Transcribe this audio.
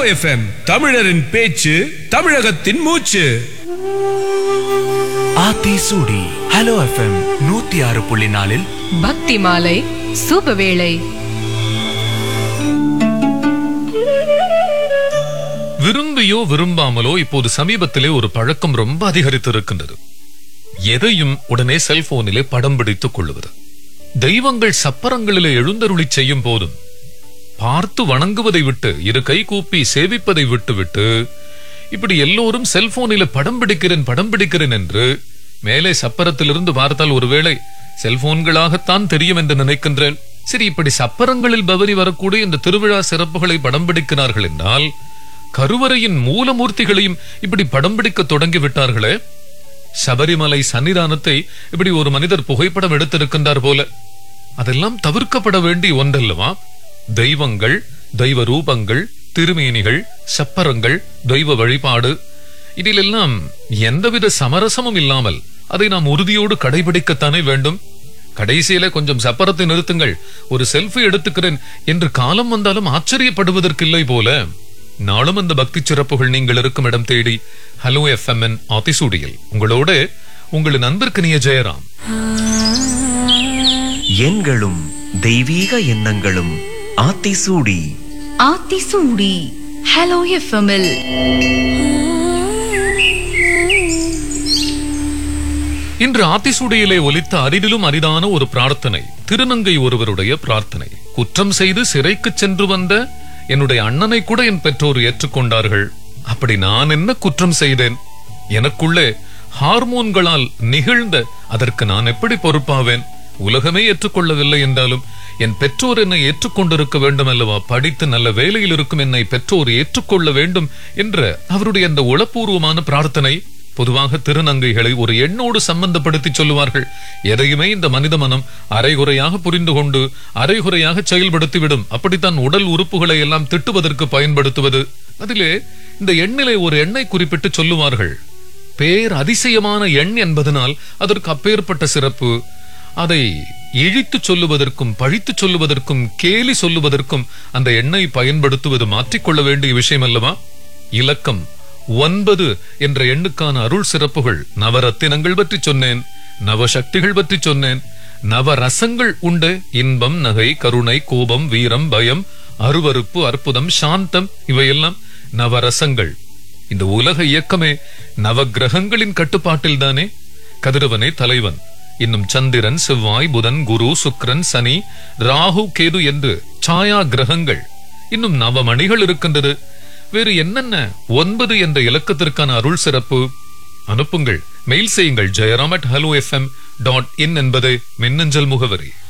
FM தமிழரின் பேச்சு தமிழகத்தின் மூச்சு ஆத்தி சூடி ஹலோ எஃப்எம் நூத்தி ஆறு புள்ளி நாலில் பக்தி மாலை சுபவேளை விரும்பியோ விரும்பாமலோ இப்போது சமீபத்திலே ஒரு பழக்கம் ரொம்ப அதிகரித்து இருக்கின்றது எதையும் உடனே செல்போனிலே படம் பிடித்துக் கொள்ளுவது தெய்வங்கள் சப்பரங்களிலே எழுந்தருளி செய்யும் போதும் பார்த்து வணங்குவதை விட்டு இரு கை கூப்பி சேவிப்பதை விட்டுவிட்டு இப்படி எல்லோரும் செல்போனில படம் பிடிக்கிறேன் படம் பிடிக்கிறேன் என்று மேலே சப்பரத்திலிருந்து பார்த்தால் ஒருவேளை செல்போன்களாகத்தான் தெரியும் என்று நினைக்கின்றேன் சரி இப்படி சப்பரங்களில் பவனி வரக்கூடிய இந்த திருவிழா சிறப்புகளை படம் பிடிக்கிறார்கள் என்றால் கருவறையின் மூலமூர்த்திகளையும் இப்படி படம் பிடிக்க தொடங்கி விட்டார்களே சபரிமலை சன்னிதானத்தை இப்படி ஒரு மனிதர் புகைப்படம் எடுத்திருக்கின்றார் போல அதெல்லாம் தவிர்க்கப்பட வேண்டிய ஒன்றல்லவா தெய்வங்கள் தெய்வ ரூபங்கள் திருமேனிகள் சப்பரங்கள் தெய்வ வழிபாடு இதிலெல்லாம் எந்தவித சமரசமும் இல்லாமல் அதை நாம் உறுதியோடு கடைபிடிக்கத்தானே வேண்டும் கடைசியில கொஞ்சம் சப்பரத்தை நிறுத்துங்கள் ஒரு செல்ஃபி எடுத்துக்கிறேன் என்று காலம் வந்தாலும் ஆச்சரியப்படுவதற்கில்லை போல நாளும் அந்த பக்தி சிறப்புகள் நீங்கள் இருக்கும் இடம் தேடி ஹலோ எஃப்எம்என் ஆதிசூடியில் உங்களோடு உங்களின் அன்பிற்கினிய ஜெயராம் எண்களும் தெய்வீக எண்ணங்களும் ஆத்திசூடி ஆத்திசூடி ஹலோ எஃப்எம்எல் இன்று ஆத்திசூடியிலே ஒலித்த அரிதிலும் அரிதான ஒரு பிரார்த்தனை திருநங்கை ஒருவருடைய பிரார்த்தனை குற்றம் செய்து சிறைக்கு சென்று வந்த என்னுடைய அண்ணனை கூட என் பெற்றோர் ஏற்றுக்கொண்டார்கள் அப்படி நான் என்ன குற்றம் செய்தேன் எனக்குள்ளே ஹார்மோன்களால் நிகழ்ந்த அதற்கு நான் எப்படி பொறுப்பாவேன் உலகமே ஏற்றுக்கொள்ளவில்லை என்றாலும் என் பெற்றோர் என்னை ஏற்றுக்கொண்டிருக்க வேண்டும் அல்லவா படித்து நல்ல வேலையில் இருக்கும் என்னை பெற்றோர் ஏற்றுக்கொள்ள வேண்டும் என்ற அவருடைய அந்த உளப்பூர்வமான பிரார்த்தனை பொதுவாக திருநங்கைகளை ஒரு எண்ணோடு சம்பந்தப்படுத்தி சொல்லுவார்கள் எதையுமே இந்த மனித மனம் அரைகுறையாக புரிந்து கொண்டு அரைகுறையாக செயல்படுத்திவிடும் அப்படித்தான் உடல் உறுப்புகளை எல்லாம் திட்டுவதற்கு பயன்படுத்துவது அதிலே இந்த எண்ணிலே ஒரு எண்ணை குறிப்பிட்டு சொல்லுவார்கள் பேர் அதிசயமான எண் என்பதனால் அதற்கு அப்பேற்பட்ட சிறப்பு அதை இழித்து சொல்லுவதற்கும் பழித்து சொல்லுவதற்கும் கேலி சொல்லுவதற்கும் அந்த எண்ணை பயன்படுத்துவது மாற்றிக்கொள்ள வேண்டிய விஷயம் அல்லவா இலக்கம் ஒன்பது என்ற எண்ணுக்கான அருள் சிறப்புகள் நவரத்தினங்கள் பற்றி சொன்னேன் நவசக்திகள் பற்றி சொன்னேன் நவரசங்கள் உண்டு இன்பம் நகை கருணை கோபம் வீரம் பயம் அருவருப்பு அற்புதம் சாந்தம் இவையெல்லாம் நவரசங்கள் இந்த உலக இயக்கமே நவகிரகங்களின் கட்டுப்பாட்டில் தானே கதிரவனே தலைவன் இன்னும் சந்திரன் செவ்வாய் புதன் குரு சுக்கிரன் சனி ராகு கேது என்று சாயா கிரகங்கள் இன்னும் நவமணிகள் இருக்கின்றது வேறு என்னென்ன ஒன்பது என்ற இலக்கத்திற்கான அருள் சிறப்பு அனுப்புங்கள் மெயில் செய்யுங்கள் Jayaram at hello FM dot in என்பது மின்னஞ்சல் முகவரி